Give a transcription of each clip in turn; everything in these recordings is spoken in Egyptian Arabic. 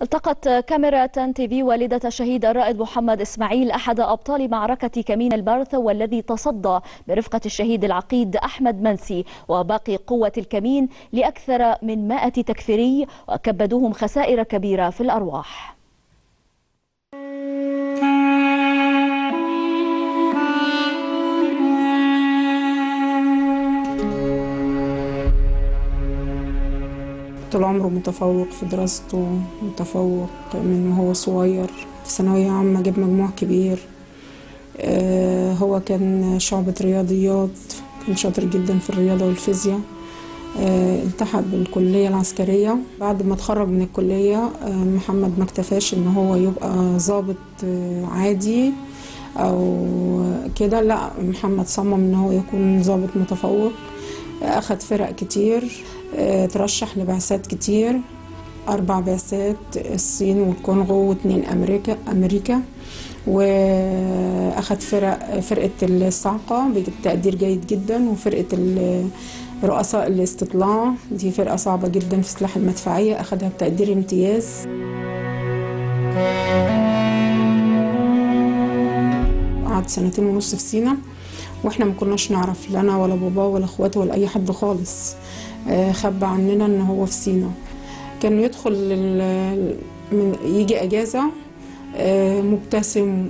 التقت كاميرا تن تي في والدة الشهيد الرائد محمد إسماعيل أحد أبطال معركة كمين البرث والذي تصدى برفقة الشهيد العقيد أحمد منسي وباقي قوة الكمين لأكثر من مائة تكفيري وكبدوهم خسائر كبيرة في الأرواح طول عمره متفوق في دراسته متفوق من وهو صغير في ثانوية عامة جاب مجموع كبير آه، هو كان شعبة رياضيات كان شاطر جدا في الرياضة والفيزياء آه، التحق بالكلية العسكرية بعد ما اتخرج من الكلية آه، محمد ما اكتفاش ان هو يبقى ضابط عادي او كده لا محمد صمم ان هو يكون ضابط متفوق اخد فرق كتير ترشح لبعثات كتير أربع بعثات الصين والكونغو واثنين أمريكا أمريكا وأخد فرق فرقة الصعقة بتقدير جيد جدا وفرقة رؤساء الاستطلاع دي فرقة صعبة جدا في سلاح المدفعية أخدها بتقدير امتياز قعد سنتين ونص في سينا واحنا ما كناش نعرف لا انا ولا باباه ولا اخواته ولا اي حد خالص خبى عننا ان هو في سينا كان يدخل من يجي اجازه مبتسم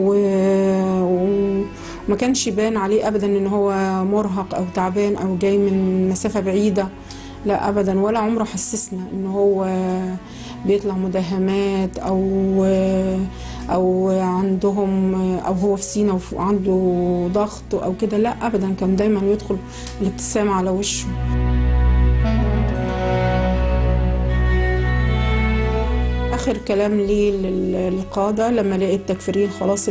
وما كانش يبان عليه ابدا ان هو مرهق او تعبان او جاي من مسافه بعيده لا ابدا ولا عمره حسسنا ان هو بيطلع مداهمات او او عندهم او هو في سينا وعنده ضغط او كده لا ابدا كان دايما يدخل الابتسامه على وشه اخر كلام لي للقاده لما لقيت التكفيريين خلاص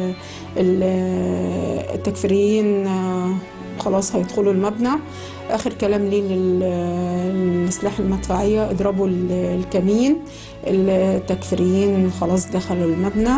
التكفيريين خلاص هيدخلوا المبنى اخر كلام لي للسلاح المدفعيه اضربوا الكمين التكفيريين خلاص دخلوا المبنى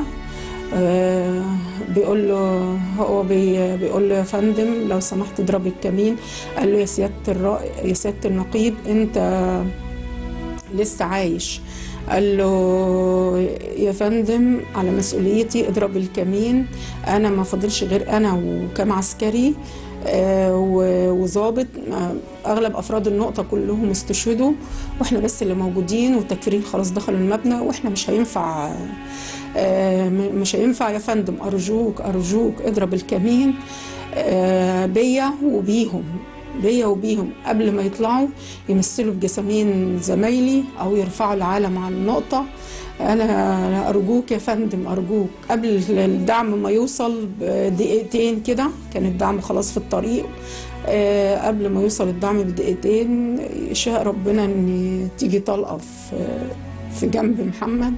بيقول له هو بي بيقول له يا فندم لو سمحت اضرب الكمين قال له يا سياده الرائد يا سياده النقيب انت لسه عايش قال له يا فندم على مسؤوليتي اضرب الكمين انا ما فاضلش غير انا وكام عسكري وظابط اغلب افراد النقطه كلهم استشهدوا واحنا بس اللي موجودين والتكفيرين خلاص دخلوا المبنى واحنا مش هينفع مش هينفع يا فندم ارجوك ارجوك اضرب الكمين بيا وبيهم بيا وبيهم قبل ما يطلعوا يمثلوا بجسامين زمايلي او يرفعوا العالم على النقطه انا ارجوك يا فندم ارجوك قبل الدعم ما يوصل بدقيقتين كده كان الدعم خلاص في الطريق أه قبل ما يوصل الدعم بدقيقتين شاء ربنا ان تيجي طلقه في في جنب محمد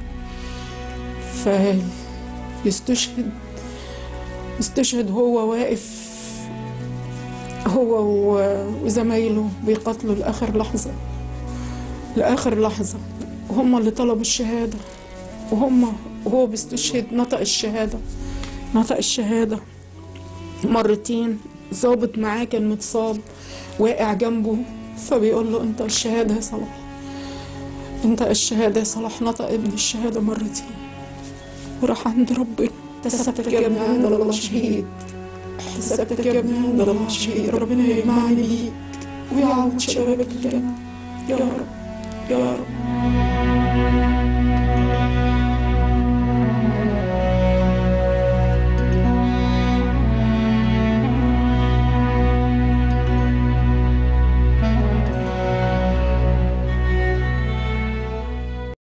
فيستشهد يستشهد هو واقف هو وزمايله بيقاتلوا لاخر لحظه لاخر لحظه وهم اللي طلبوا الشهادة وهم وهو بيستشهد نطق الشهادة نطق الشهادة مرتين ظابط معاه كان متصاب واقع جنبه فبيقول له انت الشهادة يا صلاح انت الشهادة يا صلاح نطق ابن الشهادة مرتين وراح عند ربنا احتسبتك يا ابن عند الله شهيد احتسبتك يا ابن عند الله شهيد ربنا يجمعني بيك ويعوض شبابك الجنة يا رب يا رب